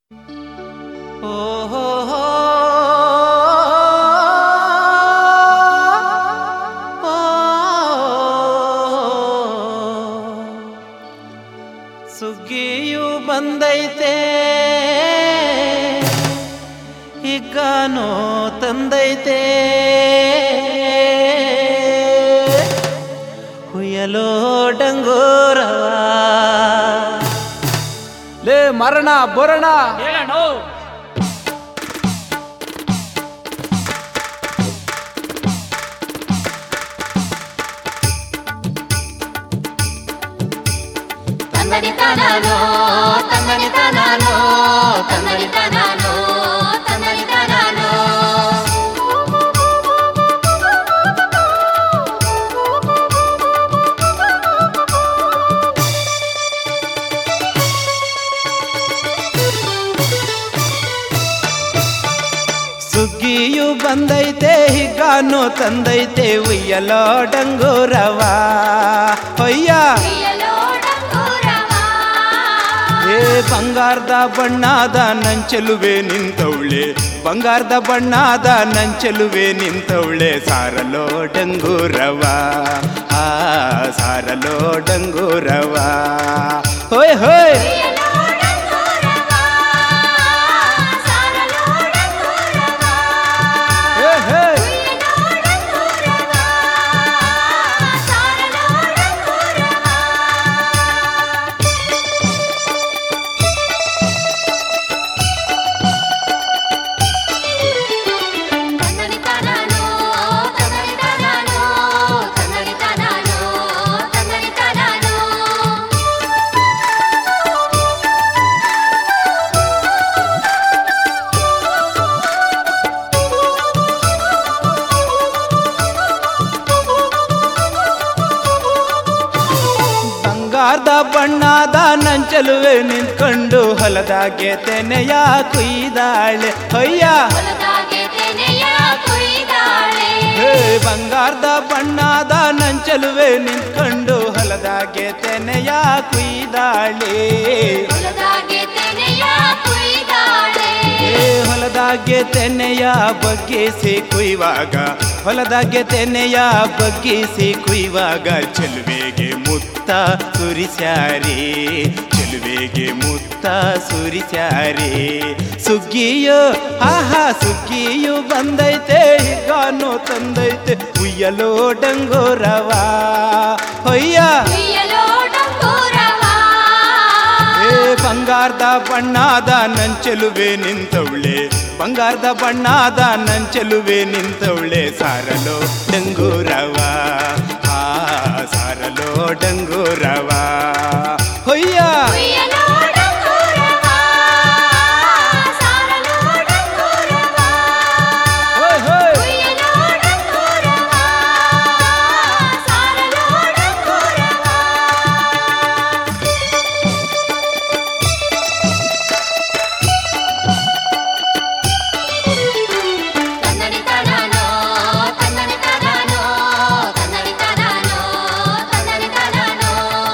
ಸುಗ್ಗಿಯು ಬಂದೈತೆ ಹಿಗ್ಗಾನೋ ತಂದೈತೆ ಹುಯ್ಯಲೋ ಡಂಗೋರವ ಲೇ ಮರಣ ಬರೋಣ ಹೇಳಣ್ಣ ತಂದನಿ ತಾನಾನೋ ತಂದನಿ ತಾನಾನೋ ತಂದನಿ ತಾನಾನೋ ತಂದನಿ ತಾನಾನೋ ಸುಗ್ಗಿಯು ಬಂದೈತೆ ಹಿಗ್ಗಾನೋ ತಂದೈತೆ ಉಯ್ಯಲೋ ಡಂಗೋರವ ಹೊಯ್ಯ ಉಯ್ಯಲೋಡಂಗೂರವ. ಏ ಬಂಗಾರದ ಬಣ್ಣದ ನಂಚಲುವೆ ನಿಂತವಳೆ ಬಂಗಾರದ ಬಣ್ಣದ ನಂಚಲುವೆ ನಿಂತವಳೆ ಸಾರಲೋ ಡಂಗೂರವ ಆ ಸಾರಲೋ ಡಂಗೂರವ ಹೋಯ್ ಹೋಯ್ ಉಯ್ಯಲೋಡಂಗೂರವ. ಸಾರಲೋಡಂಗೂರವ. ಹೇ, ಹೇ. ಉಯ್ಯಲೋಡಂಗೂರವ. ಸಾರಲೋಡಂಗೂರವ. ತಂದನಿ ತಾನಾನೋ ತಂದನಿ ತಾನಾನೋ ತಂದನಿ ತಾನಾನೋ ತಂದನಿ ತಾನಾನೋ ಬಂಗಾರದ ಬಣ್ಣದ ನಂಚಲುವೆ ನಿಂತ್ಕೊಂಡು ಹೊಲದಾಗೆ ತೆನೆಯ ಕುಯ್ದಾಳೆ ಹೊಯ್ಯ ಹೊಲದಾಗೆ ತೆನೆಯ ಕುಯ್ದಾಳೆ ಹೇ ಬಂಗಾರದ ಬಣ್ಣದ ನಂಚಲುವೆ ನಿಂತ್ಕೊಂಡು ಹೊಲದಾಗೆ ತೆನೆಯ ಕುಯ್ದಾಳೆ ಹೊಲದಾಗೆ ತೆನೆಯ ಕುಯ್ದಾಳೆ ಏ ಹೊಲದಾಗೆ ತೆನೆಯ ಬಗ್ಗಿಸಿ ಕುಯ್ವಾಗ ಹೊಲದಾಗೆ ತೆನೆಯ ಬಗ್ಗಿಸಿ ಕುಯ್ವಾಗ ಚೆಲುವೆಗೆ ಮುತ್ತ ಸುರಿಸ್ಯಾರಿ ಚೆಲುವೆಗೆ ಮುತ್ತ ಸುರಿಸ್ಯಾರಿ ಸುಗ್ಗಿಯು ಆಹಾ ಸುಗ್ಗಿಯು ಬಂದೈತೆ ಹಿಗ್ಗಾನು ತಂದೈತೆ ಉಯ್ಯಲೋ ಡಂಗೋರವ ಹೊಯ್ಯ ಉಯ್ಯಲೋಡಂಗೂರವ. ಏ ಬಂಗಾರದ ಬಣ್ಣದ ನಂಚಲುವೆ ನಿಂತವಳೆ ಬಂಗಾರದ ಬಣ್ಣದ ನಂಚಲುವೆ ನಿಂತವಳೆ ಸಾರಲೋ ಡಂಗೂರವ ಆ ಸಾರಲೋ ಡಂಗೂರವ ಹೊಯ್ಯ ಉಯ್ಯಲೋಡಂಗೂರವ. ಸಾರಲೋಡಂಗೂರವ. ಹೋಯ್ ಹೋಯ್ ಉಯ್ಯಲೋಡಂಗೂರವ. ಸಾರಲೋಡಂಗೂರವ. ತಂದನಿ ತಾನಾನೋ ತಂದನಿ ತಾನಾನೋ ತಂದನಿ ತಾನಾನೋ ತಂದನಿ ತಾನಾನೋ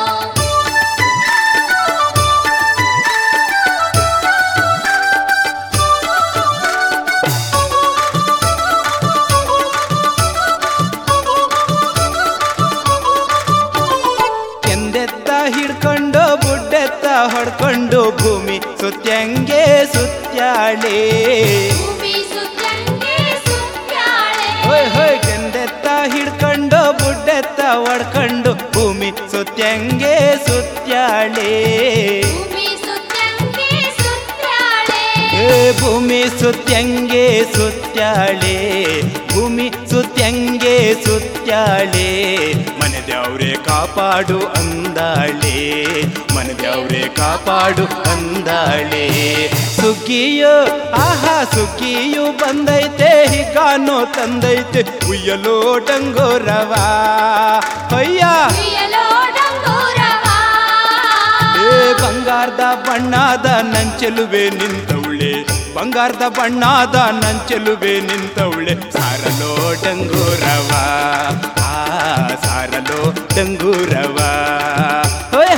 ಎಂದೆತ್ತ ಹಿಡ್ಕೊಂಡು ಬುಡ್ಡೆತ್ತ ಹೊಡ್ಕೊಂಡು ಭೂಮಿ ಸುತ್ಯಂಗೆ ಸುತ್ಯಾಳೆ ಭೂಮಿ ಸುತ್ತಂಗೆ ಸುತ್ತಾಳೆ ಹೋಯ್ ಹೋಯ್ ಕೆಂದೆತ್ತ ಹಿಡ್ಕೊಂಡು ಬುಡ್ಡೆತ್ತ ಹೊಡ್ಕೊಂಡು ಭೂಮಿ ಸುತ್ಯಂಗೆ ಸುತ್ಯಾಳೆ ಭೂಮಿ ಸುತ್ತಂಗೆ ಸುತ್ತಾಳೆ ಏ ಭೂಮಿ ಸುತ್ಯಂಗೆ ಸುತ್ಯಾಳೆ ಭೂಮಿ ಸುತ್ಯಂಗೆ ಸುತ್ಯಾಳೆ ಮನೆದ್ಯಾವ್ರೆ ಕಾಪಾಡು ಅಂದಾಳೆ ಮನೆದ್ಯಾವ್ರೆ ಕಾಪಾಡು ಅಂದಾಳೆ ಸುಗ್ಗಿಯು ಆಹಾ ಸುಗ್ಗಿಯು ಬಂದೈತೆ ಹಿಗಾನೋ ತಂದೈತೆ ಉಯ್ಯಲೋ ಡಂಗೋರವ ಹೊಯ್ಯ ಉಯ್ಯಲೋಡಂಗೂರವ. ಏ ಬಂಗಾರದ ಬಣ್ಣದ ನಂಚಲುವೆ ನಿಂತವಳೆ ಬಂಗಾರದ ಬಣ್ಣದ ನಂಚಲುವೆ ನಿಂತವಳೆ ಸಾರಲೋ ಡಂಗೂರವ ಆ ಸಾರಲೋ ಡಂಗೂರವ ಹೋಯ್